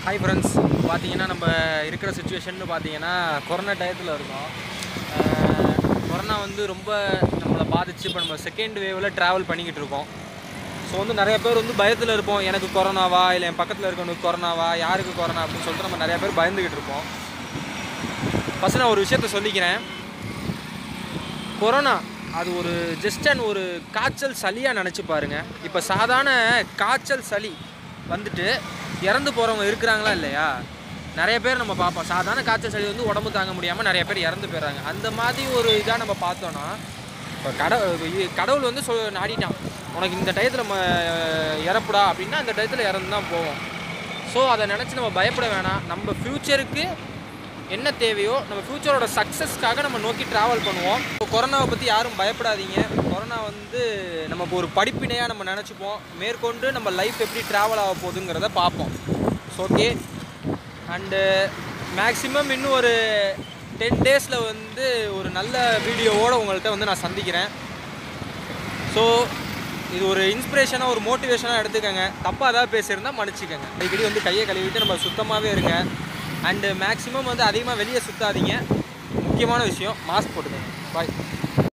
hi friends பார்த்தீங்கன்னா நம்ம இருக்கிற சுச்சுவேஷன் பார்த்தீங்கன்னா கொரோனா டயத்தில் இருக்கோம் அஹ், கொரோனா வந்து ரொம்ப நம்மளை பாதிச்சு இப்போ நம்ம செகண்ட் வேவில் ட்ராவல் பண்ணிக்கிட்டு இருக்கோம் ஸோ வந்து நிறைய பேர் வந்து பயத்தில் இருப்போம் எனக்கு கொரோனாவா இல்லை என் பக்கத்தில் இருக்கவனுக்கு கொரோனாவா யாருக்கு கொரோனா அப்படின்னு சொல்லிட்டு நம்ம நிறைய பேர் பயந்துக்கிட்டு இருப்போம் ஃபஸ்ட்டு நான் ஒரு விஷயத்த சொல்லிக்கிறேன் கொரோனா அது ஒரு ஜஸ்ட் அண்ட் ஒரு காய்ச்சல் சளியாக நினச்சி பாருங்க இப்போ சாதாரண காய்ச்சல் சளி வந்துட்டு இறந்து போகிறவங்க இருக்கிறாங்களா இல்லையா நிறைய பேர் நம்ம பார்ப்போம் சாதாரண காய்ச்சல் சளி வந்து உடம்பு தாங்க முடியாமல் நிறைய பேர் இறந்து போயிடுறாங்க அந்த மாதிரி ஒரு இதாக நம்ம பார்த்தோன்னா இப்போ கட இ- கடவுள் வந்து சொல் நாடிட்டான் உனக்கு இந்த டயத்தில் நம்ம இறப்புடா அப்படின்னா அந்த டயத்தில் இறந்து தான் போவோம் ஸோ அதை நினச்சி நம்ம பயப்பட வேணாம் நம்ம ஃப்யூச்சருக்கு என்ன தேவையோ நம்ம ஃப்யூச்சரோட சக்ஸஸ்க்காக நம்ம நோக்கி ட்ராவல் பண்ணுவோம் இப்போ கொரோனாவை பற்றி யாரும் பயப்படாதீங்க கொரோனா வந்து நமக்கு ஒரு படிப்பினையாக நம்ம நினச்சிப்போம் மேற்கொண்டு நம்ம லைஃப் எப்படி ட்ராவல் ஆக போகுதுங்கிறத பார்ப்போம் ஸோ ஓகே அண்டு மேக்ஸிமம் இன்னும் ஒரு டென் டேஸில் வந்து ஒரு நல்ல வீடியோவோடு உங்கள்கிட்ட வந்து நான் சந்திக்கிறேன் ஸோ இது ஒரு இன்ஸ்பிரேஷனாக ஒரு மோட்டிவேஷனாக எடுத்துக்கோங்க தப்பாக ஏதாவது பேசியிருந்தால் மன்னிச்சுக்கோங்க அடிக்கடி வந்து கையை கழுவிட்டு நம்ம சுத்தமாகவே இருங்க அண்டு மேக்ஸிமம் வந்து அதிகமாக வெளியே சுற்றாதீங்க முக்கியமான விஷயம் மாஸ்க் போட்டுக்கோங்க பாய்